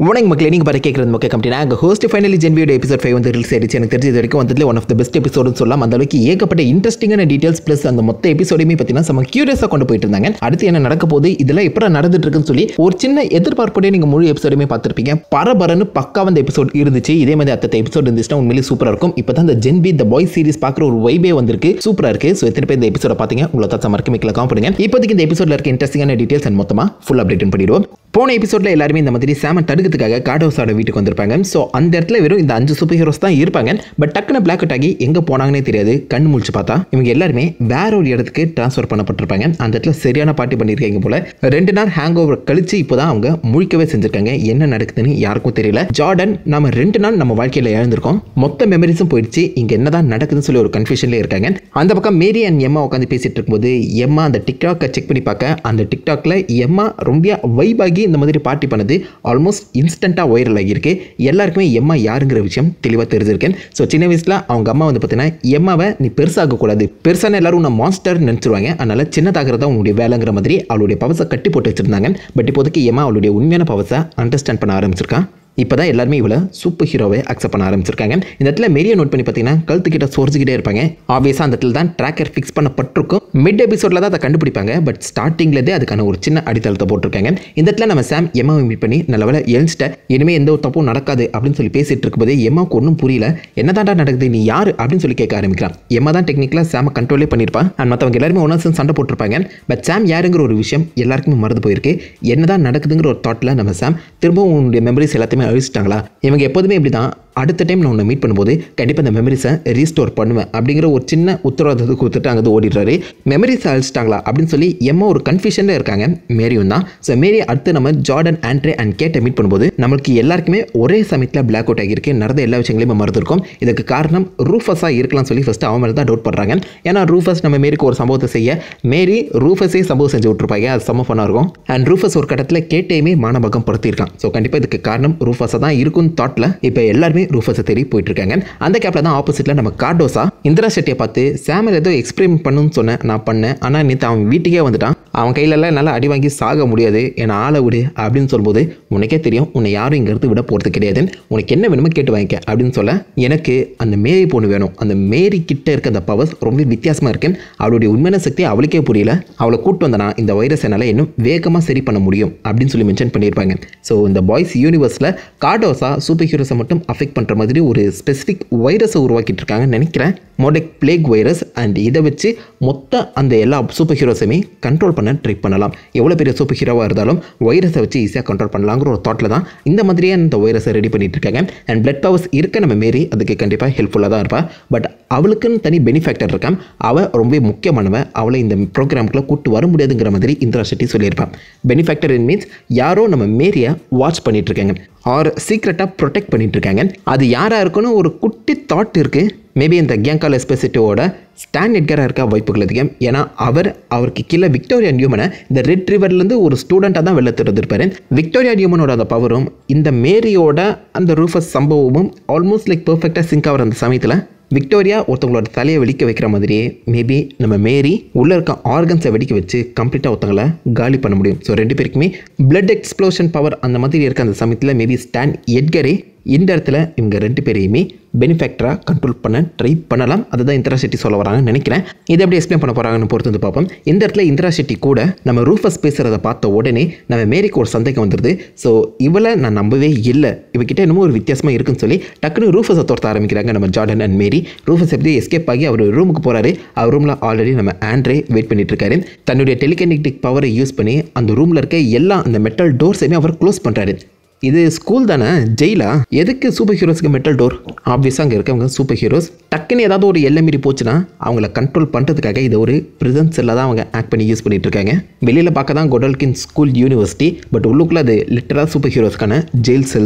வணக்கம் மக்களே நீங்கள் பார்த்து கேட்குறது மக்கள் கம்பெனி நாங்கள் ஹோஸ்ட் ஃபைனலி ஜென்வியோட எபிசோட் ஃபைவ் வந்து ரிலீஸ் ஆயிடுச்சு எனக்கு தெரிஞ்சது வரைக்கும் வந்ததுல ஒன் ஆஃப் த பெஸ்ட் எபிசோடுன்னு சொல்லலாம் அந்த அளவுக்கு ஏகப்பட்ட இன்ட்ரெஸ்டிங்கான டீட்டெயில்ஸ் ப்ளஸ் அந்த மொத்த எபிசோடையுமே பார்த்தீங்கன்னா செம்ம கியூரியஸாக கொண்டு போயிட்டு இருந்தாங்க அடுத்து என்ன நடக்க போகுது இதெல்லாம் எப்படி நடந்துட்டு இருக்குன்னு சொல்லி ஒரு சின்ன எதிர்பார்ப்போடய நீங்கள் முழு எபிசோடுமே பார்த்துருப்பீங்க பரபரன்னு பக்கா அந்த எபிசோட் இருந்துச்சு இதே மாதிரி அத்தத்தை எபிசோட் இருந்துச்சுன்னா உண்மையிலேயே சூப்பராக இருக்கும் இப்போ தான் இந்த ஜென்பி த பாய் சீரிஸ் பார்க்குற ஒரு வைபே வந்திருக்கு சூப்பராக இருக்கு ஸோ எத்தனை பேர் இந்த எபிசோட பார்த்தீங்க உங்களை தான் மறக்க மிக்கல காம்படுங்க இப்போதைக்கு இந்த எபிசோட்ல இருக்க இன்ட்ரெஸ்டிங்கான டீட்டெயில்ஸ் அண்ட் மொத்தமாக ஃபுல் அப்டேட் பண்ணிடுவோம் போன எபிசோட்ல எல்லாருமே இந்த மாதிரி சாமன் தடுக்கிறதுக்காக காடோஸோட வீட்டுக்கு வந்திருப்பாங்க ஸோ அந்த இடத்துல வெறும் இந்த அஞ்சு சூப்பர் ஹீரோஸ் தான் இருப்பாங்க பட் டக்குன்னு பிளாக் அவுட் ஆகி எங்கே போனாங்கன்னே தெரியாது கண் முழிச்சு பார்த்தா இவங்க எல்லாருமே வேற ஒரு இடத்துக்கு ட்ரான்ஸ்ஃபர் பண்ணப்பட்டிருப்பாங்க அந்த இடத்துல சரியான பார்ட்டி பண்ணியிருக்காங்க போல ரெண்டு நாள் ஹேங் ஓவர் கழிச்சு இப்போதான் அவங்க முழிக்கவே செஞ்சிருக்காங்க என்ன நடக்குதுன்னு யாருக்கும் தெரியல ஜார்டன் நம்ம ரெண்டு நாள் நம்ம வாழ்க்கையில் இழந்திருக்கோம் மொத்த மெமரிஸும் போயிடுச்சு இங்கே என்னதான் நடக்குதுன்னு சொல்லி ஒரு கன்ஃபியூஷன்லேயே இருக்காங்க அந்த பக்கம் மேரி அண்ட் எம்மா உட்காந்து பேசிட்டு இருக்கும்போது எம்மா அந்த டிக்டாக்கை செக் பண்ணி பார்க்க அந்த டிக்டாக்ல எம்மா ரொம்ப வைப் ஆகி இந்த மாதிரி பார்ட்டி பண்ணது ஆல்மோஸ்ட் இன்ஸ்டண்ட்டாக வைரல் ஆகியிருக்கு எல்லாருக்குமே எம்மா யாருங்கிற விஷயம் தெளிவாக தெரிஞ்சிருக்கேன் ஸோ சின்ன வயசில் அவங்க அம்மா வந்து பார்த்தீங்கன்னா எம்மாவை நீ பெருசாகக்கூடாது பெருசான எல்லாரும் நான் மாஸ்டர் நினச்சிருவாங்க அதனால சின்னதாகிறதா உன்னுடைய வேலைங்கிற மாதிரி அவளுடைய பவசை கட்டி போட்டு வச்சிருந்தாங்க பட் இப்போதைக்கு எம்மா அவளுடைய உண்மையான பவசை அண்டர்ஸ்டாண்ட் பண்ண ஆரம்பிச்சிருக்கான் இப்போ தான் எல்லாருமே இவளை சூப்பர் ஹீரோவை அக்செப்ட் பண்ண ஆரம்பிச்சிருக்காங்க இந்த இடத்துல மெரியை நோட் பண்ணி பார்த்தீங்கன்னா கழுத்துக்கிட்ட சோர்ச்சிக்கிட்டே இருப்பாங்க ஆப்வியஸாக அந்த இடத்துல தான் ட்ராக்கர் ஃபிக்ஸ் பண்ணப்பட்டிருக்கும் மிட் எபிசோடில் தான் அதை கண்டுபிடிப்பாங்க பட் ஸ்டார்டிங்லேருந்தே அதுக்கான ஒரு சின்ன அடித்தளத்தை போட்டிருக்காங்க இந்த இடத்துல நம்ம சாம் எம்மாவை மீட் பண்ணி நல்ல வேலை எழுந்துட்ட இனிமேல் எந்த ஒரு தப்பும் நடக்காது அப்படின்னு சொல்லி பேசிட்டு இருக்கும்போது எம்மாவுக்கு ஒன்றும் புரியல என்னதான்டா நடக்குது நீ யார் அப்படின்னு சொல்லி கேட்க ஆரம்பிக்கிறான் எம்மா தான் டெக்னிக்கலாக சாமை கண்ட்ரோலே பண்ணியிருப்பான் அண்ட் மற்றவங்க எல்லாருமே ஒன்றா சேர்ந்து சண்டை போட்டிருப்பாங்க பட் சாம் யாருங்கிற ஒரு விஷயம் எல்லாருக்குமே மறந்து போயிருக்கு என்னதான் நடக்குதுங்கிற ஒரு தாட்டில் நம்ம சாம் திரும்பவும் உன்னுடைய மெமரிஸ் எல்லாத்தையுமே அழிச்சிட்டாங்களா இவங்க எப்போதுமே இப்படி தான் அடுத்த டைம் நான் உன்னை மீட் பண்ணும்போது கண்டிப்பாக அந்த மெமரிஸை ரீஸ்டோர் பண்ணுவேன் அப்படிங்கிற ஒரு சின்ன உத்தரவாதத்தை கொடுத்துட்டு அங்கே ஓடிடுறாரு மெமரிஸை அழிச்சிட்டாங்களா அப்படின்னு சொல்லி எம்மா ஒரு கன்ஃபியூஷனில் இருக்காங்க மேரியும் தான் ஸோ மேரி அடுத்து நம்ம ஜார்டன் ஆண்ட்ரே அண்ட் கேட்டை மீட் பண்ணும்போது நம்மளுக்கு எல்லாருக்குமே ஒரே சமயத்தில் பிளாக் அவுட் ஆகியிருக்கு நடந்த எல்லா விஷயங்களையும் மறந்துருக்கும் இதுக்கு காரணம் ரூஃபஸாக இருக்கலாம் சொல்லி ஃபஸ்ட்டு அவன் மேலே தான் டவுட் பண்ணுறாங்க ஏன்னா ரூஃபஸ் நம்ம மேரிக்கு ஒரு சம்பவத்தை செய்ய மேரி ரூஃபஸே சம்பவம் செஞ்சு விட்ருப்பாங்க அது சம்ம ஃபன்னாக இருக்கும் அண்ட் ரூஃபஸ் ஒரு கட்டத்தில் கேட்டையுமே மானபகம் படுத்தியிருக்கான் ஸோ கண்டிப்பாக இதுக்கு காரணம் ரூஃபஸாக தான் இருக்கும்னு தாட்டில் இப்போ எல்லாருமே ரூஃபஸை தேடி போயிட்டு இருக்காங்க அந்த கேப்பில் தான் ஆப்போசிட்டில் நம்ம கார்டோஸா இந்திரா ஷெட்டியை பார்த்து சாமல் ஏதோ எக்ஸ்பிரிமெண்ட் பண்ணுன்னு சொன்னேன் நான் பண்ணேன் ஆனால் நேற்று அவன் வீட்டுக்கே வந்துட்டான் அவன் கையிலலாம் நல்லா அடி வாங்கி சாக முடியாது என்னை ஆளை விடு அப்படின்னு சொல்லும்போது உனக்கே தெரியும் உன்னை யாரும் இங்கேருந்து விட போகிறது கிடையாது உனக்கு என்ன வேணுமோ கேட்டு வாங்கிக்க அப்படின்னு சொல்ல எனக்கு அந்த மேரி பொண்ணு வேணும் அந்த மேரி கிட்ட இருக்க அந்த பவர்ஸ் ரொம்ப வித்தியாசமாக இருக்கு அவளுடைய உண்மையான சக்தி அவளுக்கே புரியல அவளை கூட்டு வந்தனா இந்த வைரஸ் என்னால் இன்னும் வேகமாக சரி பண்ண முடியும் அப்படின்னு சொல்லி மென்ஷன் பண்ணியிருப்பாங்க ஸோ இந்த பாய்ஸ் யூனிவர்ஸில் கார்டோஸா சூப்பர் ஹீரோஸை மட்டும் அஃபெக்ட் பண்ணுற மாதிரி ஒரு ஸ்பெசிஃபிக் வைரஸை உருவாக்கிட்டு இருக்காங்கன்னு நினைக்கிறேன் மோடெக் பிளேக் வைரஸ் அண்ட் இதை வச்சு மொத்த அந்த எல்லா சூப்பர் ஹீரோஸையுமே கண்ட்ரோல் பண்ண ட்ரை பண்ணலாம் எவ்வளோ பெரிய சூப்பர் ஹீரோவாக இருந்தாலும் வைரஸை வச்சு ஈஸியாக கண்ட்ரோல் பண்ணலாங்கிற ஒரு தாட்டில் தான் இந்த மாதிரியே இந்த வைரஸை ரெடி பண்ணிட்டு இருக்காங்க அண்ட் பிளட் பவர்ஸ் இருக்க நம்ம மாரி அதுக்கு கண்டிப்பாக ஹெல்ப்ஃபுல்லாக தான் இருப்பா பட் அவளுக்குன்னு தனி பெனிஃபேக்டர் இருக்கான் அவள் ரொம்ப முக்கியமானவ அவளை இந்த ப்ரோக்ராமுக்குள்ள கூட்டு வர முடியாதுங்கிற மாதிரி இந்திரா ஷெட்டி சொல்லியிருப்பான் பெனிஃபேக்டர் இன் மீன்ஸ் யாரோ நம்ம மேரியை வாட்ச் பண்ணிட்டு இருக்காங்க ஆர் சீக்ரெட்டாக ப்ரொடெக்ட் பண்ணிட்டு இருக்காங்க அது யாராக இருக்குன்னு ஒரு குட்டி தாட் இருக்குது மேபி இந்த கேங்கால் எஸ்பெசிட்டியோட ஸ்டான் எட்கராக இருக்க வாய்ப்புகள் அதிகம் ஏன்னா அவர் அவருக்கு கீழே விக்டோரியா நியூமனை இந்த ரெட் ரிவர்லேருந்து ஒரு ஸ்டூடெண்ட்டாக தான் வெளில திறந்திருப்பாரு விக்டோரியா நியூமனோட அந்த பவரும் இந்த மேரியோட அந்த ரூஃபஸ் சம்பவமும் ஆல்மோஸ்ட் லைக் பர்ஃபெக்டாக சிங்க் ஆகிற அந்த சமயத்தில் விக்டோரியா ஒருத்தவங்களோட தலையை வெடிக்க வைக்கிற மாதிரியே மேபி நம்ம மேரி உள்ளே இருக்க ஆர்கன்ஸை வெடிக்க வச்சு கம்ப்ளீட்டாக ஒருத்தவங்களை காலி பண்ண முடியும் ஸோ ரெண்டு பேருக்குமே பிளட் எக்ஸ்ப்ளோஷன் பவர் அந்த மாதிரி இருக்க அந்த சமயத்தில் மேபி ஸ்டான் எட்கரே இந்த இடத்துல இவங்க ரெண்டு பேரையுமே பெனிஃபேக்டராக கண்ட்ரோல் பண்ண ட்ரை பண்ணலாம் அதுதான் இந்திரா ஷெட்டி சொல்ல வராங்கன்னு நினைக்கிறேன் இதை எப்படி எக்ஸ்பிளைன் பண்ண போகிறாங்கன்னு பொறுத்து வந்து பார்ப்போம் இந்த இடத்துல இந்திரா ஷெட்டி கூட நம்ம ரூஃபஸ் பேசுகிறத பார்த்த உடனே நம்ம மேரிக்கு ஒரு சந்தேகம் வந்துடுது ஸோ இவளை நான் நம்பவே இல்லை இவகிட்ட என்னமோ ஒரு வித்தியாசமாக இருக்குன்னு சொல்லி டக்குனு ரூஃபஸை துரத்த ஆரம்பிக்கிறாங்க நம்ம ஜார்டன் அண்ட் மேரி ரூஃபஸ் எப்படி எஸ்கேப் ஆகி அவர் ரூமுக்கு போகிறாரு அவர் ரூமில் ஆல்ரெடி நம்ம ஆண்ட்ரே வெயிட் பண்ணிட்டு இருக்காரு தன்னுடைய டெலிகனெக்டிக் பவரை யூஸ் பண்ணி அந்த ரூமில் இருக்க எல்லா அந்த மெட்டல் டோர்ஸையுமே அவர் க்ளோஸ் பண்ணுறாரு இது ஸ்கூல் தானே ஜெயிலா எதுக்கு சூப்பர் ஹீரோஸ்க்கு மெட்டல் டோர் ஆப்வியஸாக அங்கே இருக்கவங்க சூப்பர் ஹீரோஸ் டக்குன்னு ஏதாவது ஒரு எல்லை மீறி போச்சுன்னா அவங்கள கண்ட்ரோல் பண்ணுறதுக்காக இதை ஒரு ப்ரிசன் செல்லில் தான் அவங்க ஆக்ட் பண்ணி யூஸ் பண்ணிட்டு இருக்காங்க வெளியில் பார்க்க தான் கொடல்கின் ஸ்கூல் யூனிவர்சிட்டி பட் உள்ளுக்குள்ளே அது லிட்டராக சூப்பர் ஹீரோஸ்க்கான ஜெயில் செல்லு தான்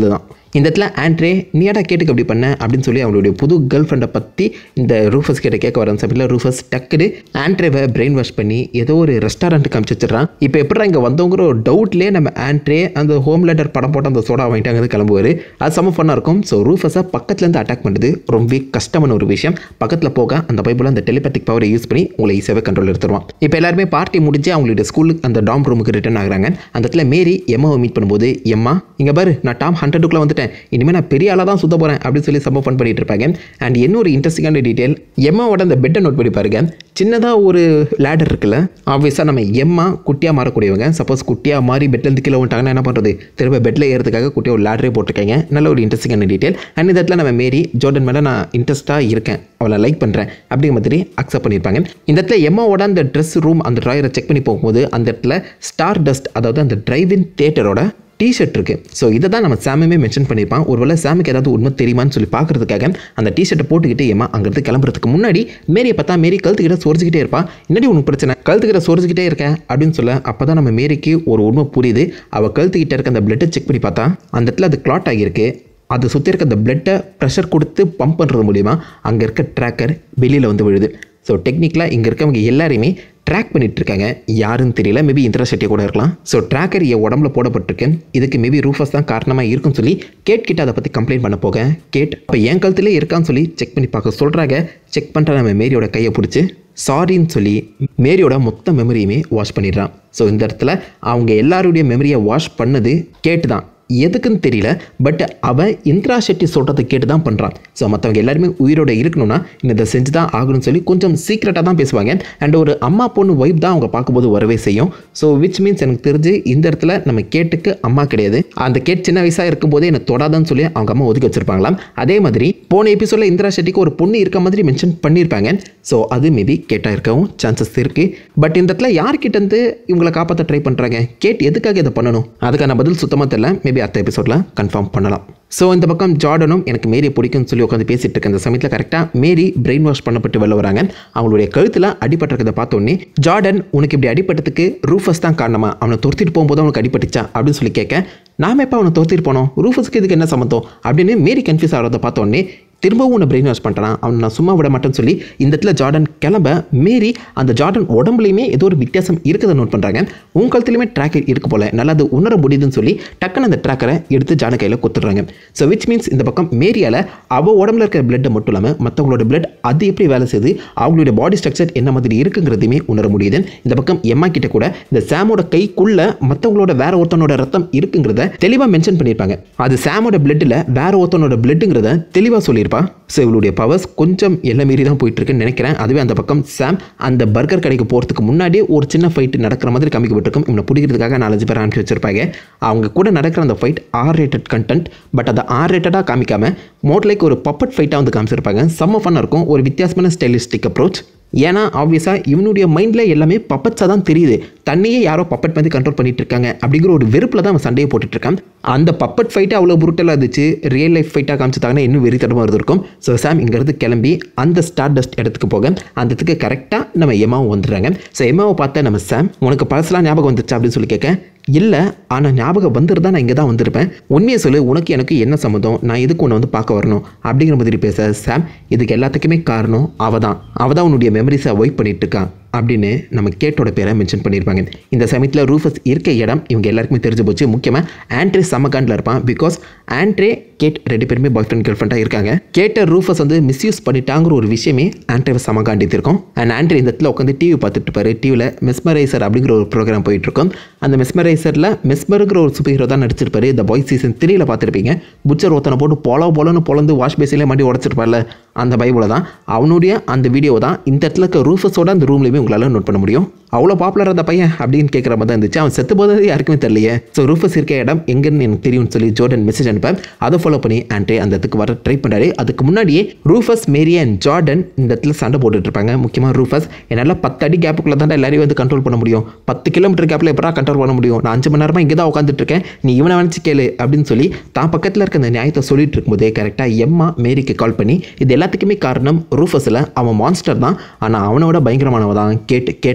இந்த இடத்துல ஆண்ட்ரே நீ ஏடா கேட்டுக்கு அப்படி பண்ண அப்படின்னு சொல்லி அவளுடைய புது கேர்ள் ஃப்ரெண்டை பற்றி இந்த ரூஃபஸ் கிட்ட கேட்க வர சமயத்தில் ரூஃபஸ் டக்குன்னு ஆண்ட்ரேவை பிரெயின் வாஷ் பண்ணி ஏதோ ஒரு ரெஸ்டாரண்ட்டுக்கு காமிச்சு வச்சிடறான் இப்போ எப்படி இங்கே வந்தவங்கிற ஒரு டவுட்லேயே நம்ம ஆண்ட்ரே அந்த ஹோம் லேட்டர் படம் போட்டு அந்த சோடா வாங்கிட்டு அங்கே கிளம்புவார் அது செம்ம ஃபன்னாக இருக்கும் ஸோ ரூஃபஸை பக்கத்துலேருந்து அட்டாக் பண்ணுறது ரொம்பவே கஷ்டமான ஒரு விஷயம் பக்கத்தில் போக அந்த பைபிள் அந்த டெலிபேத்திக் பவரை யூஸ் பண்ணி உங்களை ஈஸியாகவே கண்ட்ரோல் எடுத்துருவான் இப்போ எல்லாருமே பார்ட்டி முடிஞ்சு அவங்களுடைய ஸ்கூலுக்கு அந்த டாம் ரூமுக்கு ரிட்டர்ன் ஆகுறாங்க அந்த இடத்துல மேரி எம்மாவை மீட் பண்ணும்போது எம்மா இங்கே பாரு நான் டாம் ஹண்ட்ரடுக்குள்ளே வந்துட்டேன் இனிமேல் நான் பெரிய ஆளாக தான் சுத்த போகிறேன் அப்படின்னு சொல்லி சம்ப ஃபன் பண்ணிட்டு இருப்பாங்க அண்ட் இன்னொரு இன்ட்ரெஸ்டிங்கான டீட்டெயில் எம்மாவோட அந்த பெட்டை நோட் பண்ணி பாருங்க சின்னதாக ஒரு லேடர் இருக்குல்ல ஆப்வியஸாக நம்ம எம்மா குட்டியாக மாறக்கூடியவங்க சப்போஸ் குட்டியாக மாறி பெட்லேருந்து கீழே வந்துட்டாங்கன்னா என்ன பண்ணுறது திரும்ப பெட்டில் ஏறதுக்காக குட்டியாக ஒரு லேடரே போட்டிருக்காங்க நல்ல ஒரு இன்ட்ரெஸ்டிங்கான டீட்டெயில் அண்ட் இந்த இடத்துல நம்ம மேரி ஜோர்டன் மேலே நான் இன்ட்ரெஸ்ட்டாக இருக்கேன் அவளை லைக் பண்ணுறேன் அப்படிங்கிற மாதிரி அக்செப்ட் பண்ணியிருப்பாங்க இந்த இடத்துல எம்மாவோட அந்த ட்ரெஸ் ரூம் அந்த ட்ராயரை செக் பண்ணி போகும்போது அந்த இடத்துல ஸ்டார் டஸ்ட் அதாவது அந்த டிரைவின் தேட்டரோட டிஷர்ட் இருக்குது ஸோ இதை தான் நம்ம சாமுமே மென்ஷன் பண்ணியிருப்பான் ஒருவேளை சாமுக்கு ஏதாவது உண்மை தெரியுமான்னு சொல்லி பார்க்கறதுக்காக அந்த டிஷர்ட்டை போட்டுக்கிட்டு ஏமா அங்கேருந்து கிளம்புறதுக்கு முன்னாடி மேரியை பார்த்தா மேரி கழுத்துக்கிட்ட சொரிஞ்சிக்கிட்டே இருப்பான் என்னடி உனக்கு பிரச்சனை கழுத்துக்கிட்ட சொரிஞ்சிக்கிட்டே இருக்கேன் அப்படின்னு சொல்ல அப்போ தான் நம்ம மேரிக்கு ஒரு உண்மை புரியுது அவள் கழுத்துக்கிட்ட இருக்க அந்த பிளட்டை செக் பண்ணி பார்த்தா அந்த இடத்துல அது கிளாட் ஆகியிருக்கு அது சுற்றி இருக்க அந்த பிளட்டை ப்ரெஷர் கொடுத்து பம்ப் பண்ணுறது மூலிமா அங்கே இருக்க ட்ராக்கர் வெளியில் வந்து விழுது ஸோ டெக்னிக்கலாக இங்கே இருக்கவங்க எல்லாரையுமே ட்ராக் பண்ணிட்டு இருக்காங்க யாருன்னு தெரியல மேபி இந்திரா செட்டி கூட இருக்கலாம் ஸோ ட்ராக்கர் என் உடம்புல போடப்பட்டிருக்கு இதுக்கு மேபி ரூஃபஸ் தான் காரணமாக இருக்குன்னு சொல்லி கேட் கிட்ட அதை பற்றி கம்ப்ளைண்ட் பண்ண போக கேட் இப்போ என் கழுத்துலேயே இருக்கான்னு சொல்லி செக் பண்ணி பார்க்க சொல்கிறாங்க செக் பண்ணுற நம்ம மேரியோட கையை பிடிச்சி சாரின்னு சொல்லி மேரியோட மொத்த மெமரியுமே வாஷ் பண்ணிடுறான் ஸோ இந்த இடத்துல அவங்க எல்லாருடைய மெமரியை வாஷ் பண்ணது கேட்டு தான் எதுக்குன்னு தெரியல பட் அவன் இந்திரா ஷெட்டி சொல்கிறத கேட்டு தான் பண்ணுறான் ஸோ மற்றவங்க எல்லாருமே உயிரோட இருக்கணும்னா இந்த இதை செஞ்சு தான் ஆகணும்னு சொல்லி கொஞ்சம் சீக்ரெட்டாக தான் பேசுவாங்க அண்ட் ஒரு அம்மா பொண்ணு வைப் தான் அவங்க பார்க்கும்போது வரவே செய்யும் ஸோ விச் மீன்ஸ் எனக்கு தெரிஞ்சு இந்த இடத்துல நம்ம கேட்டுக்கு அம்மா கிடையாது அந்த கேட் சின்ன வயசாக இருக்கும்போதே என்னை தொடாதான்னு சொல்லி அவங்க அம்மா ஒதுக்கி வச்சிருப்பாங்களாம் அதே மாதிரி போன எபிசோடில் இந்திரா ஷெட்டிக்கு ஒரு பொண்ணு இருக்க மாதிரி மென்ஷன் பண்ணியிருப்பாங்க ஸோ அது மேபி கேட்டாக இருக்கவும் சான்சஸ் இருக்குது பட் இந்த இடத்துல யார்கிட்ட இருந்து இவங்களை காப்பாற்ற ட்ரை பண்ணுறாங்க கேட் எதுக்காக இதை பண்ணணும் அதுக்கான பதில் சுத்தமாக தெரியல மேபி அடுத்த எபிசோடில் கன்ஃபார்ம் பண்ணலாம் ஸோ இந்த பக்கம் ஜார்டனும் எனக்கு மேரி பிடிக்கும்னு சொல்லி உட்காந்து பேசிட்டு இருக்க அந்த சமயத்தில் கரெக்டாக மேரி பிரெயின் வாஷ் பண்ணப்பட்டு வெளில வராங்க அவங்களுடைய கழுத்தில் அடிபட்டிருக்கதை பார்த்தோன்னே ஜார்டன் உனக்கு இப்படி அடிபட்டதுக்கு ரூஃபஸ் தான் காரணமா அவனை துரத்திட்டு போகும்போது அவனுக்கு அடிபட்டுச்சா அப்படின்னு சொல்லி கேட்க நாம எப்போ அவனை துரத்திட்டு போனோம் ரூஃபஸ்க்கு இதுக்கு என்ன சம்மந்தம் அப்படின்னு மேரி கன்ஃபியூஸ் ஆகிறத பார்த்தோன்னே திரும்பவும் உன்னை பிரெயின் வாஷ் பண்ணுறான் அவனை நான் சும்மா விட மாட்டேன்னு சொல்லி இந்த இடத்துல ஜார்டன் கிளம்ப மீறி அந்த ஜார்டன் உடம்புலையுமே ஏதோ ஒரு வித்தியாசம் இருக்கிறத நோட் பண்ணுறாங்க உன் கழுத்துலையுமே ட்ராக்கர் இருக்கு போல நல்லா அது உணர முடியுதுன்னு சொல்லி டக்குன்னு அந்த ட்ராக்கரை எடுத்து ஜான கையில் குத்துடுறாங்க ஸோ விச் மீன்ஸ் இந்த பக்கம் மேரியால் அவள் உடம்புல இருக்கிற பிளட்டை மட்டும் இல்லாமல் மற்றவங்களோட பிளட் அது எப்படி வேலை செய்யுது அவங்களுடைய பாடி ஸ்ட்ரக்சர் என்ன மாதிரி இருக்குங்கிறதையுமே உணர முடியுது இந்த பக்கம் எம்மா கிட்ட கூட இந்த சாமோட கைக்குள்ள மற்றவங்களோட வேற ஒருத்தனோட ரத்தம் இருக்குங்கிறத தெளிவாக மென்ஷன் பண்ணியிருப்பாங்க அது சாமோட பிளட்டில் வேற ஒருத்தனோட பிளட்டுங்கிறத தெளிவாக சொல்லியிருப்பா ஸோ இவளுடைய பவர்ஸ் கொஞ்சம் எல்லை மீறி தான் போயிட்டு இருக்குன்னு நினைக்கிறேன் அதுவே அந்த பக்கம் சாம் அந்த பர்கர் கடைக்கு போகிறதுக்கு முன்னாடி ஒரு சின்ன ஃபைட் நடக்கிற மாதிரி காமிக்கப்பட்டிருக்கும் இவனை பிடிக்கிறதுக்காக நாலஞ்சு பேர் அனுப்பி வச்சிருப்பாங்க அவங்க கூட நடக்கிற அந்த fight R rated content but அதை ஆர் ரேட்டடாக காமிக்காம மோட் லைக் ஒரு பப்பட் ஃபைட்டாக வந்து காமிச்சிருப்பாங்க செம்ம ஃபன்னாக இருக்கும் ஒரு வித்தியாசமான ஸ்டைலிஸ்டிக் அப்ரோச் ஏன்னா ஆப்வியஸாக இவனுடைய மைண்டில் எல்லாமே பப்பட்ஸாக தான் தெரியுது தன்னையே யாரோ பப்பட் மாதிரி கண்ட்ரோல் பண்ணிட்டு இருக்காங்க அப்படிங்கிற ஒரு வெறுப்பில் தான் அவன் சண்டையை போட்டுட்டு இருக்கான் அந்த பப்பட் ஃபைட்டு அவ்வளோ புருட்டலாக இருந்துச்சு ரியல் லைஃப் ஃபைட்டாக காமிச்சிட்டாங்கன்னா இன்னும் வெறித்தடமாக இருந்திருக்கும் ஸோ சாம் இங்கேருந்து கிளம்பி அந்த ஸ்டார் டஸ்ட் இடத்துக்கு போக அந்த இடத்துக்கு கரெக்டாக நம்ம எம்மாவும் வந்துடுறாங்க ஸோ எம்மாவை பார்த்தா நம்ம சாம் உனக்கு பழசெல்லாம் ஞாபகம் வந்துச்சு அப்படின்னு சொல்லி கேட்க இல்லை ஆனால் ஞாபகம் வந்துருந்தா நான் இங்கே தான் வந்திருப்பேன் உண்மையை சொல்லு உனக்கு எனக்கு என்ன சம்மந்தம் நான் எதுக்கு உன்னை வந்து பார்க்க வரணும் அப்படிங்கிற மாதிரி பேச சாம் இதுக்கு எல்லாத்துக்குமே காரணம் அவள் தான் அவள் தான் உன்னுடைய மெமரிஸை ஒய்ப் பண்ணிட்டு இருக்கான் அப்படின்னு நம்ம கேட்டோட பேரை மென்ஷன் பண்ணியிருப்பாங்க இந்த சமயத்தில் ரூஃபஸ் இருக்க இடம் இவங்க எல்லாருக்குமே தெரிஞ்சு போச்சு முக்கியமாக ஆண்ட்ரே சமகாண்டில் இருப்பான் பிகாஸ் ஆண்ட்ரே கேட் ரெண்டு பேருமே பாய் ஃப்ரெண்ட் கேர்ள் ஃப்ரெண்டாக இருக்காங்க கேட்ட ரூஃபஸ் வந்து மிஸ்யூஸ் பண்ணிட்டாங்கிற ஒரு விஷயமே ஆண்ட்ரேவை சமகாண்டித்து இருக்கும் அண்ட் ஆண்ட்ரே இந்த இடத்துல உட்காந்து டிவி பார்த்துட்டு இருப்பாரு டிவியில் மெஸ்மரைசர் அப்படிங்கிற ஒரு ப்ரோக்ராம் போயிட்டு இருக்கும் அந்த மெஸ்மரைசரில் மெஸ்மருங்கிற ஒரு சூப்பர் ஹீரோ தான் நடிச்சிருப்பாரு இந்த பாய் சீசன் த்ரீல பார்த்துருப்பீங்க புச்சர் ஒருத்தனை போட்டு பொல பொலன்னு பொலந்து வாஷ் பேசிலே மாட்டி உடச்சிருப்பார்ல அந்த பைபிளை தான் அவனுடைய அந்த வீடியோ தான் இந்த இடத்துல இருக்க ரூஃபஸோட அந்த ரூம்லேயுமே உங்களால் நோட் பண்ண முடியும் அவ்வளோ பாப்புலர் அந்த பையன் அப்படின்னு கேட்குற மாதிரி தான் இருந்துச்சு அவன் செத்து போதது யாருக்குமே தெரியலையே ஸோ ரூஃபஸ் இருக்க இடம் எங்கன்னு எனக்கு தெரியும்னு சொல்லி ஜோர்டன் மெசேஜ் அனுப்ப அதை ஃபாலோ பண்ணி ஆண்ட்ரே அந்த இடத்துக்கு வர ட்ரை பண்ணாரு அதுக்கு முன்னாடியே ரூஃபஸ் மேரி அண்ட் ஜார்டன் இந்த இடத்துல சண்டை போட்டுட்டு இருப்பாங்க முக்கியமாக ரூஃபஸ் என்னால் பத்து அடி கேப்புக்குள்ள தான் எல்லாரையும் வந்து கண்ட்ரோல் பண்ண முடியும் பத்து கிலோமீட்டர் கேப்பில் எப்படா கண்ட்ரோல் பண்ண முடியும் நான் அஞ்சு மணி நேரமாக இங்கே தான் உட்காந்துட்டு இருக்கேன் நீ இவனை நினச்சி கேளு அப்படின்னு சொல்லி தான் பக்கத்தில் இருக்க அந்த நியாயத்தை சொல்லிட்டு இருக்கும்போதே கரெக்டாக எம்மா மேரிக்கு கால் பண்ணி இது எல்லாத்துக்குமே காரணம் ரூஃபஸில் அவன் மான்ஸ்டர் தான் ஆனால் அவனோட பயங்கரமானவ தான் கேட்டு கேட்டு தான் அவங்க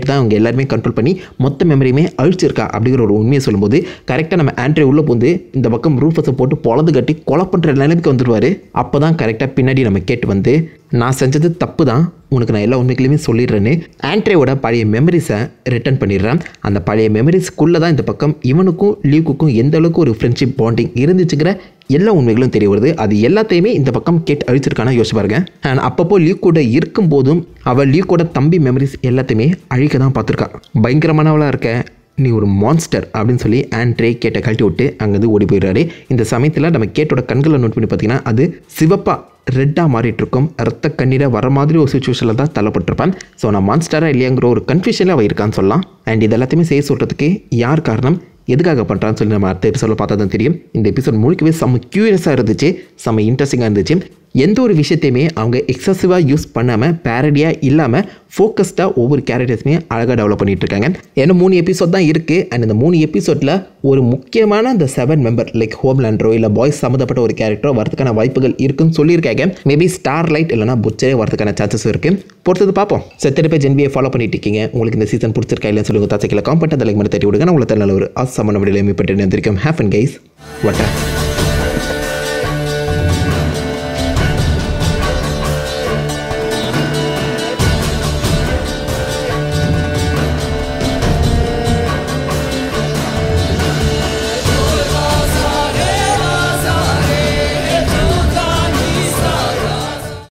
எல்லாருமே கண்ட்ரோல் பண்ணி மொத்த மெமரியுமே அழிச்சிருக்கா அப்படிங்கிற ஒரு உண்மையை சொல்லும்போது கரெக்டாக நம்ம ஆண்ட்ரே உள்ளே போந்து இந்த பக்கம் ரூஃபஸை போட்டு பொழந்து கட்டி கொலை பண்ணுற நிலைமைக்கு வந்துடுவார் அப்போ தான் கரெக்டாக பின்னாடி நம்ம கேட்டு வந்து நான் செஞ்சது தப்பு தான் உனக்கு நான் எல்லா உண்மைகளையுமே சொல்லிடுறேன்னு ஆண்ட்ரேவோட பழைய மெமரிஸை ரிட்டர்ன் பண்ணிடுறேன் அந்த பழைய மெமரிஸ்க்குள்ளே தான் இந்த பக்கம் இவனுக்கும் லீவுக்கும் எந்த அளவுக்கு ஒரு ஃப்ரெண்ட்ஷிப் பாண்டிங் இருந்துச்சுங்கிற எல்லா உண்மைகளும் தெரிய வருது அது எல்லாத்தையுமே இந்த பக்கம் கேட்டு அழிச்சிருக்கானா யோசிச்சு பாருங்க அண்ட் அப்பப்போ லீவ் கூட இருக்கும்போதும் அவள் லீவ் கூட தம்பி மெமரிஸ் எல்லாத்தையுமே அழிக்க தான் பார்த்துருக்கா பயங்கரமானவளாக இருக்க நீ ஒரு மான்ஸ்டர் அப்படின்னு சொல்லி ஆண்ட்ரே கேட்டை கழட்டி விட்டு அங்கேருந்து ஓடி போயிடுறாரு இந்த சமயத்தில் நம்ம கேட்டோட கண்களை நோட் பண்ணி பார்த்தீங்கன்னா அது சிவப்பா ரெட்டாக மாறிட்டு இருக்கும் ரத்த கண்ணீரை வர மாதிரி ஒரு சுச்சுவேஷனில் தான் தள்ளப்பட்டிருப்பான் ஸோ நான் மான்ஸ்டராக இல்லையாங்கிற ஒரு கன்ஃபியூஷனில் அவள் இருக்கான்னு சொல்லலாம் அண்ட் இது எல்லாத்தையுமே செய்ய சொல்கிறதுக்கு யார் காரணம் எதுக்காக பண்ணுறான்னு சொல்லி நம்ம அடுத்த எபிசோட பார்த்தா தான் தெரியும் இந்த எபிசோட் முழுக்கவே செம்ம க்யூரியஸாக இருந்துச்சு செம்ம இன்ட்ரெஸ்டிங்காக இருந்துச்சு எந்த ஒரு விஷயத்தையுமே அவங்க எக்ஸசிவாக யூஸ் பண்ணாமல் பேரடியாக இல்லாமல் ஃபோக்கஸ்டாக ஒவ்வொரு கேரக்டர்ஸுமே அழகாக டெவலப் பண்ணிட்டு இருக்காங்க ஏன்னா மூணு எபிசோட் தான் இருக்குது அண்ட் இந்த மூணு எபிசோடில் ஒரு முக்கியமான அந்த செவன் மெம்பர் லைக் ஹோம்லேண்டரோ இல்லை பாய்ஸ் சம்மந்தப்பட்ட ஒரு கேரக்டரோ வரதுக்கான வாய்ப்புகள் இருக்குன்னு சொல்லியிருக்காங்க மேபி ஸ்டார் லைட் இல்லைனா புச்சரே வரதுக்கான சான்சஸ் இருக்குது பொறுத்தது பார்ப்போம் செத்தனை பேர் ஜென்பியை ஃபாலோ பண்ணிட்டு இருக்கீங்க உங்களுக்கு இந்த சீசன் பிடிச்சிருக்கா இல்லைன்னு சொல்லுங்க தாச்சைக்கில் காம்பெண்ட் அந்த லைக் மட்டும் தட்டி விடுங்க நான் உங்களை நல்ல ஒரு ஆசமான விடையில மீப்பட்டு இருந்திருக்கேன் ஹேஃப் அண்ட் கைஸ் வட்டா